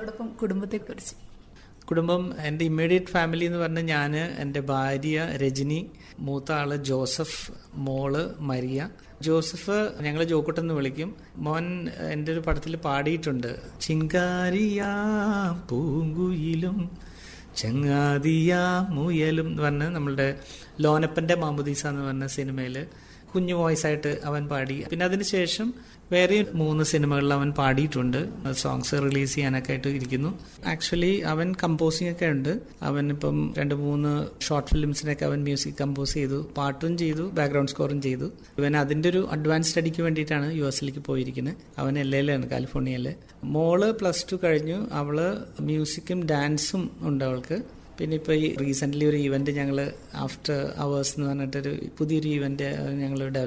അതോടൊപ്പം കുടുംബത്തെക്കുറിച്ച് കുടുംബം എൻ്റെ ഇമ്മീഡിയറ്റ് ഫാമിലി എന്ന് പറഞ്ഞാൽ ഞാൻ എൻ്റെ ഭാര്യ രജനി മൂത്ത ആള് ജോസഫ് മോള് മരിയ ജോസഫ് ഞങ്ങൾ ജോക്കുട്ടൻ എന്ന് വിളിക്കും മോൻ എൻ്റെ ഒരു പടത്തിൽ പാടിയിട്ടുണ്ട് ചിങ്കാരിയാ പൂങ്കുയിലും ചങ്ങാതിയാ മുയലും എന്ന് പറഞ്ഞ നമ്മളുടെ ലോനപ്പൻ്റെ മാമുദീസ എന്ന് പറഞ്ഞ സിനിമയിൽ കുഞ്ഞു വോയിസ് ആയിട്ട് അവൻ പാടി പിന്നെ അതിനുശേഷം വേറെ മൂന്ന് സിനിമകളിൽ അവൻ പാടിയിട്ടുണ്ട് സോങ്സ് റിലീസ് ചെയ്യാനൊക്കെ ആയിട്ട് ഇരിക്കുന്നു ആക്ച്വലി അവൻ കമ്പോസിംഗ് ഒക്കെ ഉണ്ട് അവൻ ഇപ്പം രണ്ട് മൂന്ന് ഷോർട്ട് ഫിലിംസിനൊക്കെ അവൻ മ്യൂസിക് കമ്പോസ് ചെയ്തു പാട്ടും ചെയ്തു ബാക്ക്ഗ്രൗണ്ട് സ്കോറും ചെയ്തു ഇവൻ അതിന്റെ ഒരു അഡ്വാൻസ് സ്റ്റഡിക്ക് വേണ്ടിയിട്ടാണ് യു എസിലേക്ക് പോയിരിക്കുന്നത് അവൻ എൽ എയിലാണ് കാലിഫോർണിയയിൽ മോള് പ്ലസ് ടു കഴിഞ്ഞു അവള് മ്യൂസിക്കും ഡാൻസും ഉണ്ട് അവൾക്ക് പിന്നെ ഇപ്പോൾ ഈ റീസെൻ്റ്ലി ഒരു ഇവന്റ് ഞങ്ങൾ ആഫ്റ്റർ അവേഴ്സ് എന്ന് പറഞ്ഞിട്ടൊരു പുതിയൊരു ഇവന്റ് ഞങ്ങൾ